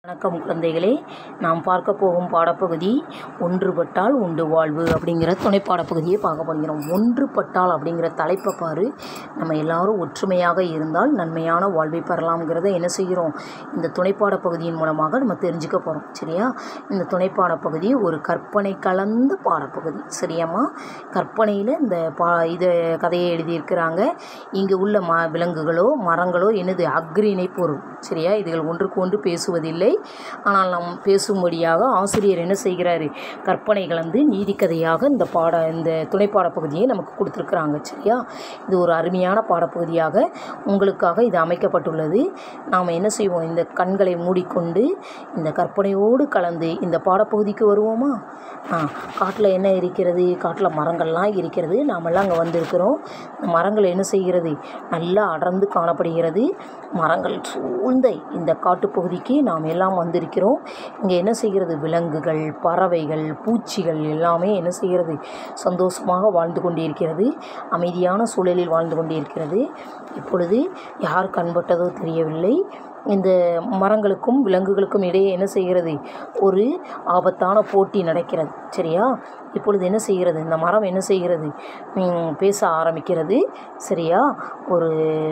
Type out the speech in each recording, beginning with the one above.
வணக்கம் குழந்தைகளே நாம் பார்க்க போகும் பாடப்பகுதி ஒன்றுபட்டால் உண்டு வாழ்வு அப்படிங்கிற துணை பாடப்பகுதியை பார்க்க போகிறோம் ஒன்றுபட்டால் அப்படிங்கிற தலைப்பை பாரு நம்ம எல்லாரும் ஒற்றுமையாக இருந்தால் நன்மையான வாழ்வை பெறலாம்ங்கிறத என்ன செய்கிறோம் இந்த துணை பாடப்பகுதியின் மூலமாக நம்ம தெரிஞ்சுக்க போகிறோம் சரியா இந்த துணை பாடப்பகுதி ஒரு கற்பனை கலந்த பாடப்பகுதி சரியாம்மா கற்பனையில் இந்த பா இதை கதையை எழுதியிருக்கிறாங்க இங்கே உள்ள ம விலங்குகளோ மரங்களோ என்னது அக்ரிணை பொருள் சரியா இதுகள் ஒன்றுக்கு ஒன்று பேசுவதில்லை ஆனால் நாம் பேசும்படியாக ஆசிரியர் என்ன செய்கிறாரு கற்பனை கலந்து நீதிக்கதையாக இந்த பாட இந்த துணை பாடப்பகுதியை நமக்கு கொடுத்துருக்குறாங்க சரியா இது ஒரு அருமையான பாடப்பகுதியாக உங்களுக்காக இது அமைக்கப்பட்டுள்ளது நாம் என்ன செய்வோம் இந்த கண்களை மூடிக்கொண்டு இந்த கற்பனையோடு கலந்து இந்த பாடப்பகுதிக்கு வருவோமா ஆ காட்டில் என்ன இருக்கிறது காட்டில் மரங்கள்லாம் இருக்கிறது நாமெல்லாம் அங்கே வந்திருக்கிறோம் இந்த மரங்கள் என்ன செய்கிறது நல்லா அடர்ந்து காணப்படுகிறது மரங்கள் சூழ்ந்த இந்த காட்டுப்பகுதிக்கு நாம் எல்லாம் வந்திருக்கிறோம் இங்கே என்ன செய்கிறது விலங்குகள் பறவைகள் பூச்சிகள் எல்லாமே என்ன செய்கிறது சந்தோஷமாக வாழ்ந்து கொண்டிருக்கிறது அமைதியான சூழலில் வாழ்ந்து கொண்டிருக்கிறது இப்பொழுது யார் கண்பட்டதோ தெரியவில்லை இந்த மரங்களுக்கும் விலங்குகளுக்கும் இடையே என்ன செய்கிறது ஒரு ஆபத்தான போட்டி நடக்கிறது சரியா இப்பொழுது என்ன செய்கிறது இந்த மரம் என்ன செய்கிறது ம், பேச ஆரம்பிக்கிறது சரியா ஒரு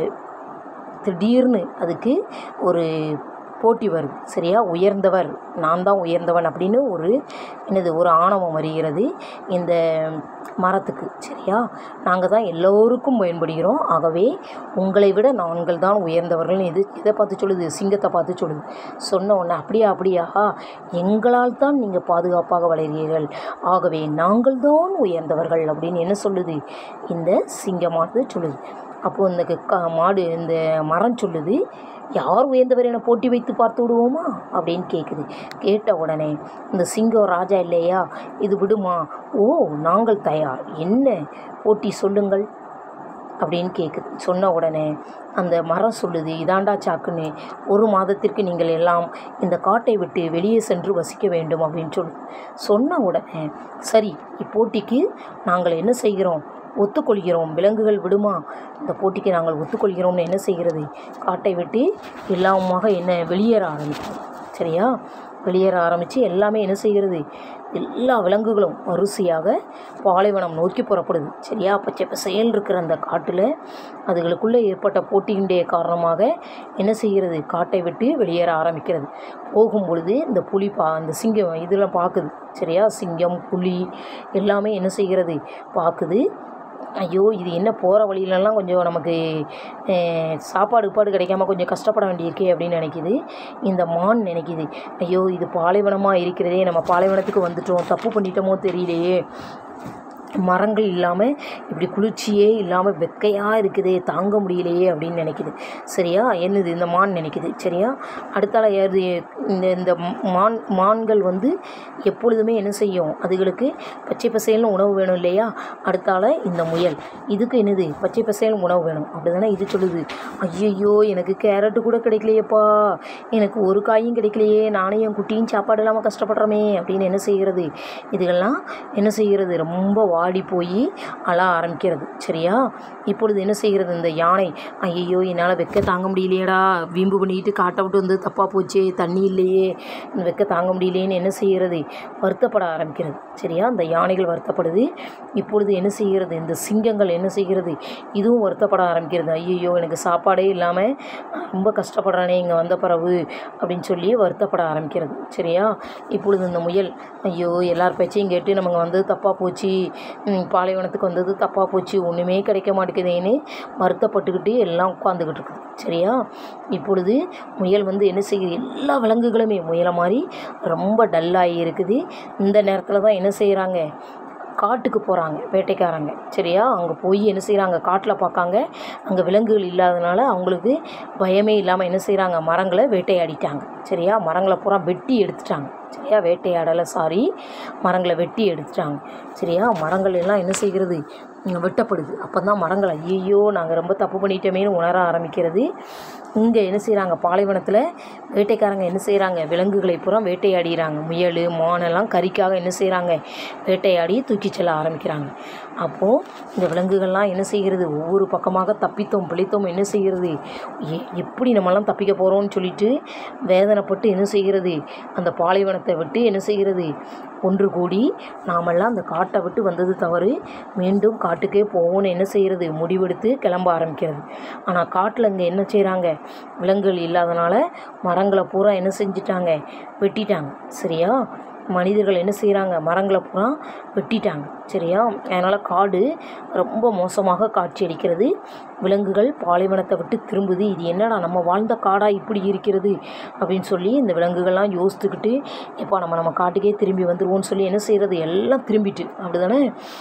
திடீர்னு அதுக்கு ஒரு போட்டி வருது சரியா உயர்ந்தவர் நான் தான் உயர்ந்தவன் அப்படின்னு ஒரு என்னது ஒரு ஆணவம் வருகிறது இந்த மரத்துக்கு சரியா நாங்கள் தான் எல்லோருக்கும் பயன்படுகிறோம் ஆகவே உங்களை விட நாங்கள் தான் உயர்ந்தவர்கள்னு இது இதை பார்த்து சொல்லுது சிங்கத்தை பார்த்து சொல்லுது சொன்ன உடனே அப்படியா அப்படியா எங்களால் தான் நீங்கள் பாதுகாப்பாக வளர்கிறீர்கள் ஆகவே நாங்கள் தான் உயர்ந்தவர்கள் அப்படின்னு என்ன சொல்லுது இந்த சிங்கமானது சொல்லுது அப்போது இந்த க மாடு இந்த மரம் சொல்லுது யார் உயர்ந்தவர் என போட்டி வைத்து பார்த்து விடுவோமா அப்படின்னு கேட்குது கேட்ட உடனே இந்த சிங்கம் ராஜா இல்லையா இது விடுமா ஓ நாங்கள் தயார் என்ன போட்டி சொல்லுங்கள் அப்படின்னு கேட்குது சொன்ன உடனே அந்த மரம் சொல்லுது இதாண்டா சாக்குன்னு ஒரு மாதத்திற்கு நீங்கள் எல்லாம் இந்த காட்டை விட்டு வெளியே சென்று வசிக்க வேண்டும் அப்படின்னு சொல்லுது சொன்ன உடனே சரி இப்போட்டிக்கு நாங்கள் என்ன செய்கிறோம் ஒத்துக்கொள்கிறோம் விலங்குகள் விடுமா இந்த போட்டிக்கு நாங்கள் ஒத்துக்கொள்கிறோம்னு என்ன செய்கிறது காட்டை விட்டு எல்லாமாக என்ன வெளியேற ஆரம்பிக்கும் சரியா வெளியேற ஆரம்பித்து எல்லாமே என்ன செய்கிறது எல்லா விலங்குகளும் வரிசையாக பாலைவனம் நோக்கி புறப்படுது சரியா பச்சை பசேல் இருக்கிற அந்த காட்டில் அதுகளுக்குள்ளே ஏற்பட்ட போட்டியினுடைய காரணமாக என்ன செய்கிறது காட்டை விட்டு வெளியேற ஆரம்பிக்கிறது போகும் பொழுது இந்த புலி பா இந்த சிங்கம் இதெல்லாம் பார்க்குது சரியா சிங்கம் புலி எல்லாமே என்ன செய்கிறது பார்க்குது ஐயோ இது என்ன போகிற வழியிலலாம் கொஞ்சம் நமக்கு அஹ், சாப்பாடு உப்பாடு கிடைக்காம கொஞ்சம் கஷ்டப்பட வேண்டியிருக்கே அப்படின்னு நினைக்கிது இந்த மான் நினைக்கிது ஐயோ இது பாலைவனமாக இருக்கிறதே நம்ம பாலைவனத்துக்கு வந்துட்டோம் தப்பு பண்ணிட்டோமோ தெரியலையே மரங்கள் இல்லாமல் இப்படி குளிர்ச்சியே இல்லாமல் வெக்கையாக இருக்குதே தாங்க முடியலையே அப்படின்னு நினைக்குது சரியா என்னது இந்த மான் நினைக்குது சரியா அடுத்தால யாரு இந்த இந்த மான் மான்கள் வந்து எப்பொழுதுமே என்ன செய்யும் அதுகளுக்கு பச்சை பசேல்னு உணவு வேணும் இல்லையா அடுத்தால இந்த முயல் இதுக்கு என்னது பச்சை பசேல்னு உணவு வேணும் அப்படி தானே இது சொல்லுது ஐயையோ எனக்கு கேரட்டு கூட கிடைக்கலையேப்பா எனக்கு ஒரு காயும் கிடைக்கலையே நானும் என் குட்டியும் சாப்பாடு இல்லாமல் கஷ்டப்படுறோமே அப்படின்னு என்ன செய்கிறது இதுகெல்லாம் என்ன செய்கிறது ரொம்ப வாடி போய் அழ ஆரம்பிக்கிறது சரியா இப்பொழுது என்ன செய்கிறது இந்த யானை ஐயையோ என்னால் வெக்க தாங்க முடியலையேடா வீம்பு பண்ணிட்டு காட்டை விட்டு வந்து தப்பாக போச்சே தண்ணி இல்லையே இந்த வெக்க தாங்க முடியலையேன்னு என்ன செய்கிறது வருத்தப்பட ஆரம்பிக்கிறது சரியா இந்த யானைகள் வருத்தப்படுது இப்பொழுது என்ன செய்கிறது இந்த சிங்கங்கள் என்ன செய்கிறது இதுவும் வருத்தப்பட ஆரம்பிக்கிறது ஐயையோ எனக்கு சாப்பாடே இல்லாமல் ரொம்ப கஷ்டப்படுறானே இங்கே வந்த பிறகு அப்படின்னு சொல்லி வருத்தப்பட ஆரம்பிக்கிறது சரியா இப்பொழுது இந்த முயல் ஐயோ எல்லார் பேச்சையும் கேட்டு நமக்கு வந்தது தப்பாக போச்சு ம், பாலைவனத்துக்கு வந்தது தப்பாக போச்சு ஒன்றுமே கிடைக்க மாட்டேங்குதேன்னு வருத்தப்பட்டுக்கிட்டு எல்லாம் உட்காந்துக்கிட்டு இருக்குது சரியா இப்பொழுது முயல் வந்து என்ன செய்யுது எல்லா விலங்குகளுமே முயலை மாதிரி ரொம்ப டல்லாகி இருக்குது இந்த நேரத்தில் தான் என்ன செய்கிறாங்க காட்டுக்கு போகிறாங்க வேட்டைக்காரங்க சரியா அங்கே போய் என்ன செய்கிறாங்க காட்டில் பார்க்காங்க அங்கே விலங்குகள் இல்லாதனால அவங்களுக்கு பயமே இல்லாமல் என்ன செய்கிறாங்க மரங்களை வேட்டையாடிட்டாங்க சரியா மரங்களை பூரா வெட்டி எடுத்துட்டாங்க சரியா வேட்டையாடலை சாரி மரங்களை வெட்டி எடுத்துட்டாங்க சரியா மரங்கள் எல்லாம் என்ன செய்கிறது இங்க வெட்டப்படுது அப்போ தான் மரங்கள் ஐயோ நாங்கள் ரொம்ப தப்பு பண்ணிட்டோமேன்னு உணர ஆரம்பிக்கிறது இங்கே என்ன செய்கிறாங்க பாலைவனத்தில் வேட்டைக்காரங்க என்ன செய்கிறாங்க விலங்குகளை பூரா வேட்டையாடிறாங்க முயல் மானெல்லாம் கறிக்காக என்ன செய்கிறாங்க வேட்டையாடி தூக்கி செல்ல ஆரம்பிக்கிறாங்க அப்போது இந்த விலங்குகள்லாம் என்ன செய்கிறது ஒவ்வொரு பக்கமாக தப்பித்தோம் பிழைத்தோம் என்ன செய்கிறது எ எப்படி நம்மலாம் தப்பிக்க போகிறோம்னு சொல்லிட்டு வேதனை வேதனைப்பட்டு என்ன செய்கிறது அந்த பாலைவனத்தை விட்டு என்ன செய்கிறது ஒன்று கூடி நாமெல்லாம் அந்த காட்டை விட்டு வந்தது தவறு மீண்டும் காட்டுக்கே போவோம்னு என்ன செய்கிறது முடிவெடுத்து கிளம்ப ஆரம்பிக்கிறது ஆனால் காட்டில் இங்கே என்ன செய்கிறாங்க விலங்குகள் இல்லாதனால மரங்களை பூரா என்ன செஞ்சிட்டாங்க வெட்டிட்டாங்க சரியா மனிதர்கள் என்ன செய்கிறாங்க மரங்களை பூரா வெட்டிட்டாங்க சரியா அதனால் காடு ரொம்ப மோசமாக காட்சியளிக்கிறது விலங்குகள் பாலைவனத்தை விட்டு திரும்புது இது என்னடா நம்ம வாழ்ந்த காடா இப்படி இருக்கிறது அப்படின்னு சொல்லி இந்த விலங்குகள்லாம் யோசித்துக்கிட்டு எப்போ நம்ம நம்ம காட்டுக்கே திரும்பி வந்துடுவோம்னு சொல்லி என்ன செய்கிறது எல்லாம் திரும்பிட்டு அப்படி தானே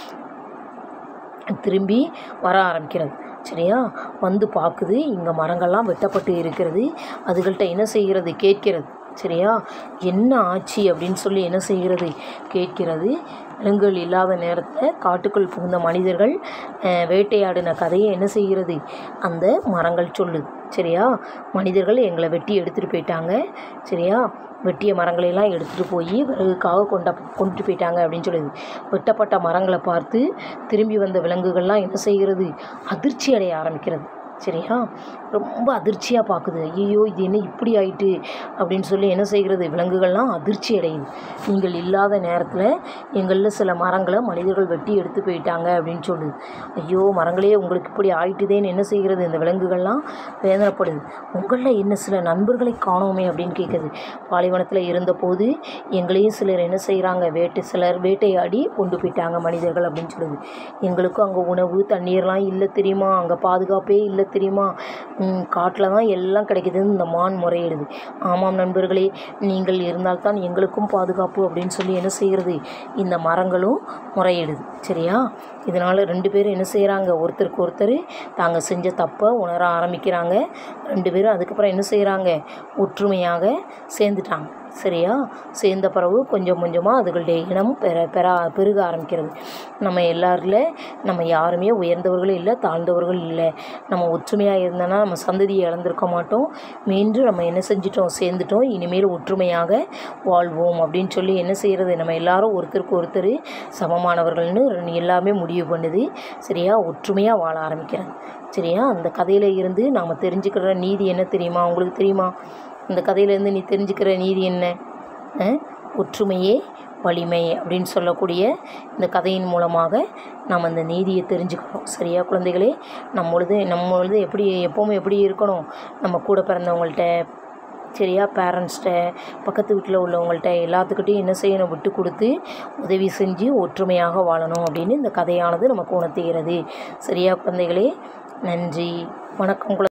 திரும்பி வர ஆரம்பிக்கிறது சரியா வந்து பார்க்குது இங்கே மரங்கள்லாம் வெட்டப்பட்டு இருக்கிறது அதுகள்கிட்ட என்ன செய்கிறது கேட்கிறது சரியா என்ன ஆச்சு அப்படின்னு சொல்லி என்ன செய்கிறது கேட்கிறது விலங்குகள் இல்லாத நேரத்தில் காட்டுக்குள் புகுந்த மனிதர்கள் அஹ், வேட்டையாடின கதையை என்ன செய்கிறது அந்த மரங்கள் சொல்லுது சரியா மனிதர்கள் எங்களை வெட்டி எடுத்துகிட்டு போயிட்டாங்க சரியா வெட்டிய மரங்களையெல்லாம் எடுத்துகிட்டு போய் விறகுக்காக கொண்ட கொண்டுட்டு போயிட்டாங்க அப்படின்னு சொல்லுது வெட்டப்பட்ட மரங்களை பார்த்து திரும்பி வந்த விலங்குகள்லாம் என்ன செய்கிறது அதிர்ச்சி அடைய ஆரம்பிக்கிறது சரியா ரொம்ப அதிர்ச்சியாக பார்க்குது ஐயோ இது என்ன இப்படி ஆயிட்டு அப்படின்னு சொல்லி என்ன செய்கிறது விலங்குகள்லாம் அதிர்ச்சி அடையுது நீங்கள் இல்லாத நேரத்தில் எங்களில் சில மரங்களை மனிதர்கள் வெட்டி எடுத்து போயிட்டாங்க அப்படின்னு சொல்லுது ஐயோ மரங்களே உங்களுக்கு இப்படி ஆயிட்டுதேன்னு என்ன செய்கிறது இந்த விலங்குகள்லாம் வேதனைப்படுது உங்களில் என்ன சில நண்பர்களை காணோமே அப்படின்னு கேட்குது பாலைவனத்தில் இருந்தபோது எங்களையும் சிலர் என்ன செய்கிறாங்க வேட்டை சிலர் வேட்டையாடி கொண்டு போயிட்டாங்க மனிதர்கள் அப்படின்னு சொல்லுது எங்களுக்கும் அங்கே உணவு தண்ணீர்லாம் இல்லை தெரியுமா அங்கே பாதுகாப்பே இல்லை தெரியுமா காட்டில் தான் எல்லாம் கிடைக்குதுன்னு இந்த மான் முறையிடுது ஆமாம் நண்பர்களே நீங்கள் இருந்தால்தான் எங்களுக்கும் பாதுகாப்பு அப்படின்னு சொல்லி என்ன செய்கிறது இந்த மரங்களும் முறையிடுது சரியா இதனால் ரெண்டு பேரும் என்ன செய்கிறாங்க ஒருத்தருக்கு ஒருத்தர் தாங்க செஞ்ச தப்பை உணர ஆரம்பிக்கிறாங்க ரெண்டு பேரும் அதுக்கப்புறம் என்ன செய்கிறாங்க ஒற்றுமையாக சேர்ந்துட்டாங்க சரியா சேர்ந்த பிறகு கொஞ்சம் கொஞ்சமாக அதுகளுடைய இனம் பெற பெற பெருக ஆரம்பிக்கிறது நம்ம எல்லாரில் நம்ம யாருமே உயர்ந்தவர்களும் இல்லை தாழ்ந்தவர்கள் இல்லை நம்ம ஒற்றுமையாக இருந்தோன்னா நம்ம சந்ததியை இழந்திருக்க மாட்டோம் மீண்டும் நம்ம என்ன செஞ்சிட்டோம் சேர்ந்துட்டோம் இனிமேல் ஒற்றுமையாக வாழ்வோம் அப்படின்னு சொல்லி என்ன செய்கிறது நம்ம எல்லாரும் ஒருத்தருக்கு ஒருத்தர் சமமானவர்கள்னு ரெண்டு- எல்லாமே முடிவு பண்ணுது சரியா ஒற்றுமையாக வாழ ஆரம்பிக்கிறது சரியா அந்த கதையில் இருந்து நாம் தெரிஞ்சுக்கிற நீதி என்ன தெரியுமா உங்களுக்கு தெரியுமா இந்த கதையிலேருந்து நீ தெரிஞ்சுக்கிற நீதி என்ன அஹ்? ஒற்றுமையே வலிமை அப்படின்னு சொல்லக்கூடிய இந்த கதையின் மூலமாக நாம் அந்த நீதியை தெரிஞ்சுக்கிறோம் சரியா குழந்தைகளே நம்மளது நம்மளது எப்படி எப்போவும் எப்படி இருக்கணும் நம்ம கூட பிறந்தவங்கள்ட்ட சரியா பேரண்ட்ஸ்கிட்ட பக்கத்து வீட்டில் உள்ளவங்கள்ட்ட எல்லாத்துக்கிட்டையும் என்ன செய்யணும் விட்டு கொடுத்து உதவி செஞ்சு ஒற்றுமையாக வாழணும் அப்படின்னு இந்த கதையானது நமக்கு உணர்த்துகிறது சரியா குழந்தைகளே நன்றி வணக்கம் குழந்தை